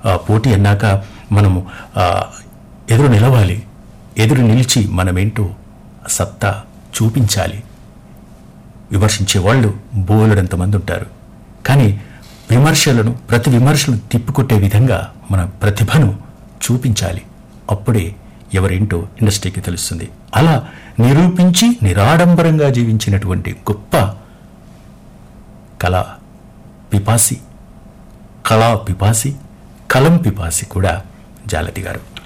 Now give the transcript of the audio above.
ఆ, పోటీ అన్నాక మనము ఆ, ఎదురు నిలవాలి ఎదురు నిలిచి మనమేంటో సత్తా చూపించాలి విమర్శించే వాళ్ళు బోలెడంత మంది ఉంటారు కానీ విమర్శలను ప్రతి విమర్శలను తిప్పికొట్టే విధంగా మన ప్రతిభను చూపించాలి అప్పుడే ఎవరేంటో ఇండస్ట్రీకి తెలుస్తుంది అలా నిరూపించి నిరాడంబరంగా జీవించినటువంటి గొప్ప కళా పిపాసి కళా పిపాసి కలం పిపాసి కూడా జాలతి గారు